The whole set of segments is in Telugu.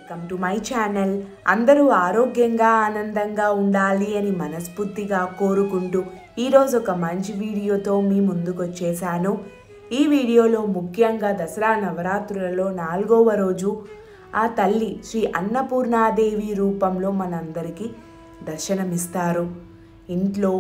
వెల్కమ్ టు మై ఛానల్ అందరూ ఆరోగ్యంగా ఆనందంగా ఉండాలి అని మనస్ఫూర్తిగా కోరుకుంటూ ఈరోజు ఒక మంచి వీడియోతో మీ ముందుకు వచ్చేసాను ఈ వీడియోలో ముఖ్యంగా దసరా నవరాత్రులలో నాలుగవ రోజు ఆ తల్లి శ్రీ అన్నపూర్ణాదేవి రూపంలో మనందరికీ దర్శనమిస్తారు ఇంట్లో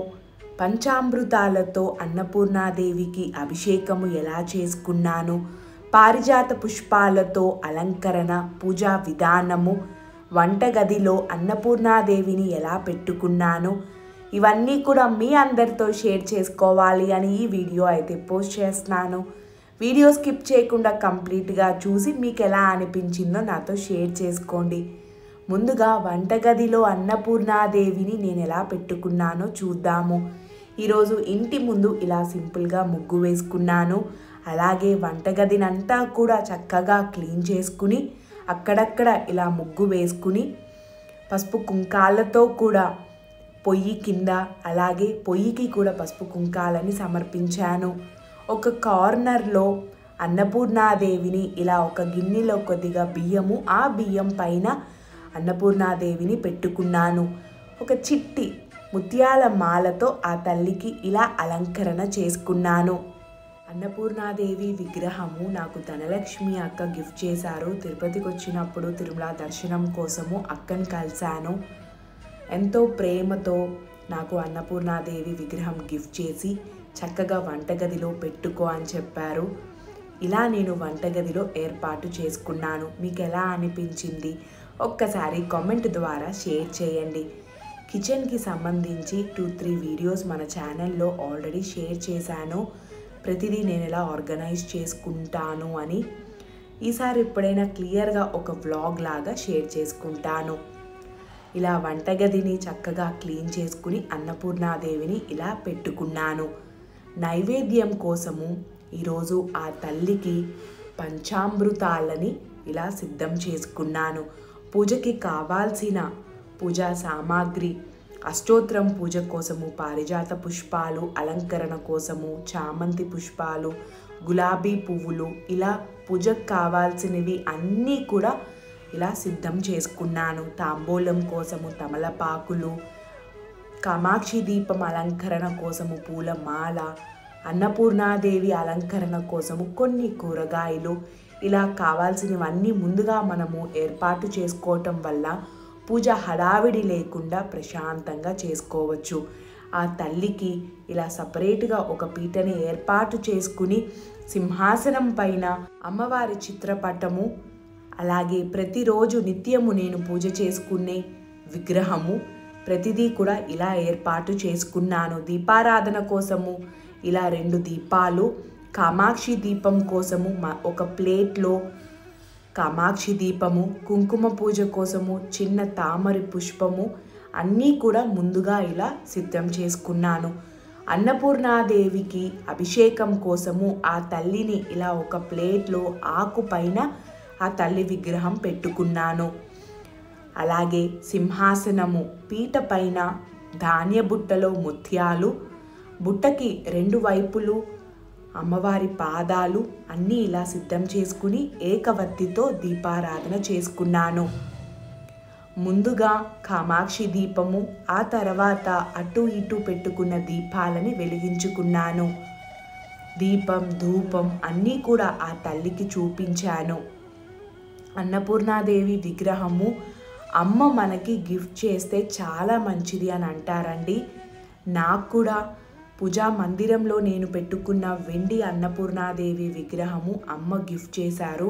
పంచామృతాలతో అన్నపూర్ణాదేవికి అభిషేకము ఎలా చేసుకున్నాను పారిజాత పుష్పాలతో అలంకరణ పూజా విధానము వంటగదిలో అన్నపూర్ణాదేవిని ఎలా పెట్టుకున్నాను ఇవన్నీ కూడా మీ అందరితో షేర్ చేసుకోవాలి అని ఈ వీడియో అయితే పోస్ట్ చేస్తున్నాను వీడియో స్కిప్ చేయకుండా కంప్లీట్గా చూసి మీకు ఎలా అనిపించిందో నాతో షేర్ చేసుకోండి ముందుగా వంటగదిలో అన్నపూర్ణాదేవిని నేను ఎలా పెట్టుకున్నానో చూద్దాము ఈరోజు ఇంటి ముందు ఇలా సింపుల్గా ముగ్గు వేసుకున్నాను అలాగే వంటగదినంతా కూడా చక్కగా క్లీన్ చేసుకుని అక్కడక్కడ ఇలా ముగ్గు వేసుకుని పసుపు కుంకాలతో కూడా పొయ్యి కింద అలాగే పొయ్యికి కూడా పసుపు కుంకాలని సమర్పించాను ఒక కార్నర్లో అన్నపూర్ణాదేవిని ఇలా ఒక గిన్నెలో కొద్దిగా బియ్యము ఆ బియ్యం పైన అన్నపూర్ణాదేవిని పెట్టుకున్నాను ఒక చిట్టి ముత్యాల మాలతో ఆ తల్లికి ఇలా అలంకరణ చేసుకున్నాను అన్నపూర్ణాదేవి విగ్రహము నాకు ధనలక్ష్మి అక్క గిఫ్ట్ చేశారు తిరుపతికి వచ్చినప్పుడు తిరుమల దర్శనం కోసము అక్కని కలిశాను ఎంతో ప్రేమతో నాకు అన్నపూర్ణాదేవి విగ్రహం గిఫ్ట్ చేసి చక్కగా వంటగదిలో పెట్టుకో అని చెప్పారు ఇలా నేను వంటగదిలో ఏర్పాటు చేసుకున్నాను మీకు ఎలా అనిపించింది ఒక్కసారి కామెంట్ ద్వారా షేర్ చేయండి కిచెన్కి సంబంధించి టూ త్రీ వీడియోస్ మన ఛానల్లో ఆల్రెడీ షేర్ చేశాను ప్రతిదీ నేను ఎలా ఆర్గనైజ్ చేసుకుంటాను అని ఈసారి ఎప్పుడైనా క్లియర్గా ఒక వ్లాగ్ లాగా షేర్ చేసుకుంటాను ఇలా వంటగదిని చక్కగా క్లీన్ చేసుకుని అన్నపూర్ణాదేవిని ఇలా పెట్టుకున్నాను నైవేద్యం కోసము ఈరోజు ఆ తల్లికి పంచామృతాలని ఇలా సిద్ధం చేసుకున్నాను పూజకి కావాల్సిన పూజా సామాగ్రి అష్టోత్తరం పూజ కోసము పారిజాత పుష్పాలు అలంకరణ కోసము చామంతి పుష్పాలు గులాబీ పువ్వులు ఇలా పూజకు కావాల్సినవి అన్నీ కూడా ఇలా సిద్ధం చేసుకున్నాను తాంబూలం కోసము తమలపాకులు కామాక్షి దీపం అలంకరణ కోసము పూల మాల అన్నపూర్ణాదేవి అలంకరణ కోసము కొన్ని కూరగాయలు ఇలా కావాల్సినవన్నీ ముందుగా మనము ఏర్పాటు చేసుకోవటం వల్ల పూజ హడావిడి లేకుండా ప్రశాంతంగా చేసుకోవచ్చు ఆ తల్లికి ఇలా సపరేట్గా ఒక పీటని ఏర్పాటు చేసుకుని సింహాసనం పైన అమ్మవారి చిత్రపటము అలాగే ప్రతిరోజు నిత్యము నేను పూజ చేసుకునే విగ్రహము ప్రతిదీ కూడా ఇలా ఏర్పాటు చేసుకున్నాను దీపారాధన కోసము ఇలా రెండు దీపాలు కామాక్షి దీపం కోసము ఒక ప్లేట్లో కామాక్షి దీపము కుంకుమ పూజ కోసము చిన్న తామరి పుష్పము అన్నీ కూడా ముందుగా ఇలా సిద్ధం చేసుకున్నాను అన్నపూర్ణాదేవికి అభిషేకం కోసము ఆ తల్లిని ఇలా ఒక ప్లేట్లో ఆకు పైన ఆ తల్లి విగ్రహం పెట్టుకున్నాను అలాగే సింహాసనము పీట పైన ధాన్య బుట్టలో ముత్యాలు బుట్టకి రెండు వైపులు అమ్మవారి పాదాలు అన్నీ ఇలా సిద్ధం చేసుకుని ఏకవత్తితో దీపారాధన చేసుకున్నాను ముందుగా కామాక్షి దీపము ఆ తర్వాత అటు ఇటు పెట్టుకున్న దీపాలని వెలిగించుకున్నాను దీపం ధూపం అన్నీ కూడా ఆ తల్లికి చూపించాను అన్నపూర్ణాదేవి విగ్రహము అమ్మ మనకి గిఫ్ట్ చేస్తే చాలా మంచిది అని అంటారండి నాకు కూడా పూజా మందిరంలో నేను పెట్టుకున్న వెండి అన్నపూర్ణాదేవి విగ్రహము అమ్మ గిఫ్ట్ చేశారు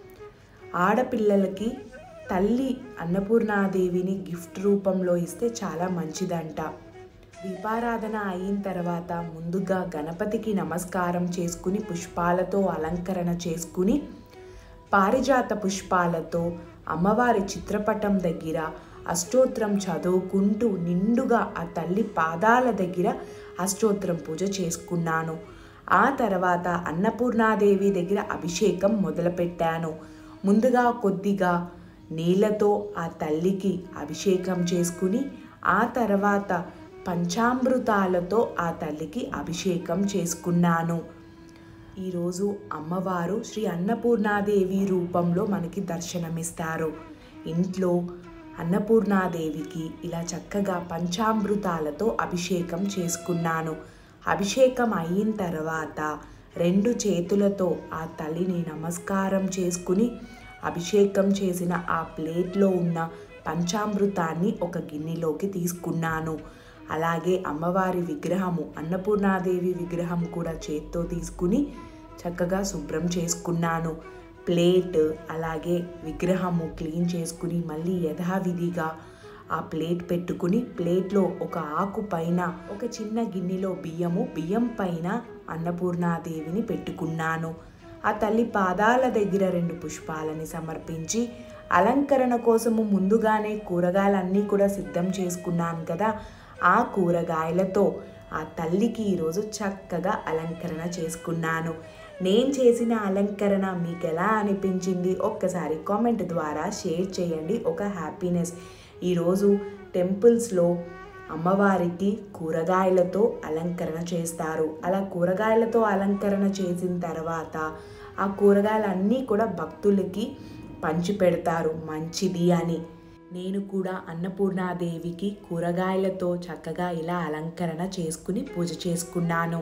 ఆడపిల్లలకి తల్లి అన్నపూర్ణాదేవిని గిఫ్ట్ రూపంలో ఇస్తే చాలా మంచిదంట దీపారాధన అయిన తర్వాత ముందుగా గణపతికి నమస్కారం చేసుకుని పుష్పాలతో అలంకరణ చేసుకుని పారిజాత పుష్పాలతో అమ్మవారి చిత్రపటం దగ్గర అష్టోత్తరం చదువుకుంటూ నిండుగా ఆ తల్లి పాదాల దగ్గర అష్టోత్తరం పూజ చేసుకున్నాను ఆ తర్వాత అన్నపూర్ణాదేవి దగ్గర అభిషేకం మొదలుపెట్టాను ముందుగా కొద్దిగా నీళ్ళతో ఆ తల్లికి అభిషేకం చేసుకుని ఆ తర్వాత పంచామృతాలతో ఆ తల్లికి అభిషేకం చేసుకున్నాను ఈరోజు అమ్మవారు శ్రీ అన్నపూర్ణాదేవి రూపంలో మనకి దర్శనమిస్తారు ఇంట్లో అన్నపూర్ణాదేవికి ఇలా చక్కగా పంచామృతాలతో అభిషేకం చేసుకున్నాను అభిషేకం అయిన తర్వాత రెండు చేతులతో ఆ తల్లిని నమస్కారం చేసుకుని అభిషేకం చేసిన ఆ ప్లేట్లో ఉన్న పంచామృతాన్ని ఒక గిన్నెలోకి తీసుకున్నాను అలాగే అమ్మవారి విగ్రహము అన్నపూర్ణాదేవి విగ్రహం కూడా చేత్తో తీసుకుని చక్కగా శుభ్రం చేసుకున్నాను ప్లేట్ అలాగే విగ్రహము క్లీన్ చేసుకుని మళ్ళీ యథావిధిగా ఆ ప్లేట్ పెట్టుకుని ప్లేట్లో ఒక ఆకు పైన ఒక చిన్న గిన్నెలో బియ్యము బియ్యం పైన అన్నపూర్ణాదేవిని పెట్టుకున్నాను ఆ తల్లి పాదాల దగ్గర రెండు పుష్పాలని సమర్పించి అలంకరణ కోసము ముందుగానే కూరగాయలన్నీ కూడా సిద్ధం చేసుకున్నాను కదా ఆ కూరగాయలతో ఆ తల్లికి ఈరోజు చక్కగా అలంకరణ చేసుకున్నాను నేను చేసిన అలంకరణ మీకు ఎలా అనిపించింది ఒక్కసారి కామెంట్ ద్వారా షేర్ చేయండి ఒక హ్యాపీనెస్ ఈరోజు టెంపుల్స్లో అమ్మవారికి కూరగాయలతో అలంకరణ చేస్తారు అలా కూరగాయలతో అలంకరణ చేసిన తర్వాత ఆ కూరగాయలన్నీ కూడా భక్తులకి పంచి పెడతారు మంచిది అని నేను కూడా అన్నపూర్ణాదేవికి కూరగాయలతో చక్కగా ఇలా అలంకరణ చేసుకుని పూజ చేసుకున్నాను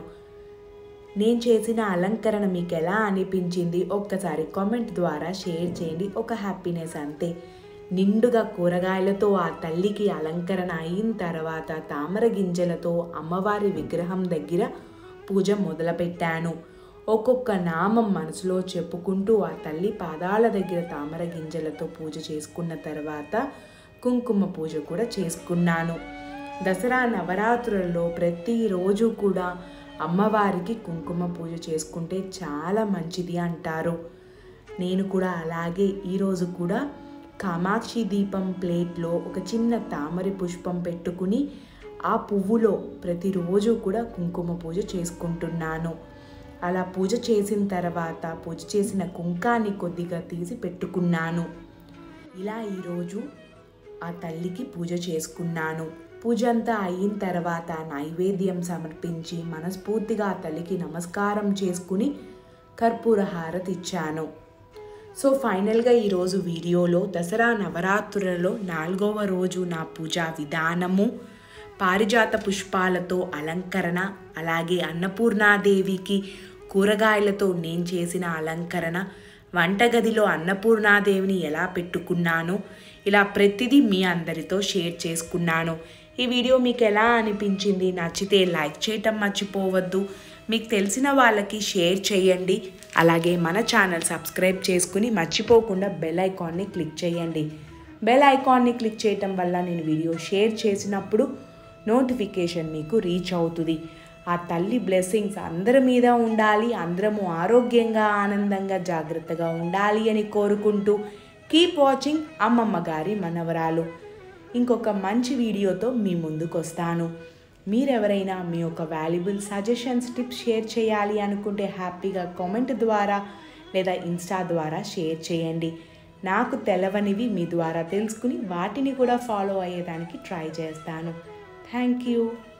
నేను చేసిన అలంకరణ మీకు ఎలా అనిపించింది ఒక్కసారి కామెంట్ ద్వారా షేర్ చేయండి ఒక హ్యాపీనెస్ అంతే నిండుగా కూరగాయలతో ఆ తల్లికి అలంకరణ అయిన తర్వాత తామర గింజలతో అమ్మవారి విగ్రహం దగ్గర పూజ మొదలుపెట్టాను ఒక్కొక్క నామం మనసులో చెప్పుకుంటూ ఆ తల్లి పాదాల దగ్గర తామర గింజలతో పూజ చేసుకున్న తర్వాత కుంకుమ పూజ కూడా చేసుకున్నాను దసరా నవరాత్రులలో ప్రతిరోజు కూడా అమ్మవారికి కుంకుమ పూజ చేసుకుంటే చాలా మంచిది అంటారు నేను కూడా అలాగే ఈరోజు కూడా కామాక్షి దీపం ప్లేట్లో ఒక చిన్న తామర పుష్పం పెట్టుకుని ఆ పువ్వులో ప్రతిరోజు కూడా కుంకుమ పూజ చేసుకుంటున్నాను అలా పూజ చేసిన తర్వాత పూజ చేసిన కుంకాన్ని కొద్దిగా తీసి పెట్టుకున్నాను ఇలా ఈరోజు ఆ తల్లికి పూజ చేసుకున్నాను పూజ అంతా అయిన తర్వాత నైవేద్యం సమర్పించి మనస్ఫూర్తిగా ఆ తల్లికి నమస్కారం చేసుకుని కర్పూర హారతి ఇచ్చాను సో ఫైనల్గా ఈరోజు వీడియోలో దసరా నవరాత్రులలో నాలుగవ రోజు నా పూజా విధానము పారిజాత పుష్పాలతో అలంకరణ అలాగే అన్నపూర్ణాదేవికి కూరగాయలతో నేను చేసిన అలంకరణ వంటగదిలో అన్నపూర్ణాదేవిని ఎలా పెట్టుకున్నాను ఇలా ప్రతిదీ మీ అందరితో షేర్ చేసుకున్నాను ఈ వీడియో మీకు ఎలా అనిపించింది నచ్చితే లైక్ చేయటం మర్చిపోవద్దు మీకు తెలిసిన వాళ్ళకి షేర్ చేయండి అలాగే మన ఛానల్ సబ్స్క్రైబ్ చేసుకుని మర్చిపోకుండా బెల్ ఐకాన్ని క్లిక్ చేయండి బెల్ ఐకాన్ని క్లిక్ చేయటం వల్ల నేను వీడియో షేర్ చేసినప్పుడు నోటిఫికేషన్ మీకు రీచ్ అవుతుంది ఆ తల్లి బ్లెస్సింగ్స్ అందరి మీద ఉండాలి అందరము ఆరోగ్యంగా ఆనందంగా జాగ్రత్తగా ఉండాలి అని కోరుకుంటూ కీప్ వాచింగ్ అమ్మమ్మ గారి మనవరాలు ఇంకొక మంచి వీడియోతో మీ ముందుకు వస్తాను మీరెవరైనా మీ యొక్క వాల్యుబుల్ సజెషన్స్ టిప్స్ షేర్ చేయాలి అనుకుంటే హ్యాపీగా కామెంట్ ద్వారా లేదా ఇన్స్టా ద్వారా షేర్ చేయండి నాకు తెలవనివి మీ ద్వారా తెలుసుకుని వాటిని కూడా ఫాలో అయ్యేదానికి ట్రై చేస్తాను థ్యాంక్ యూ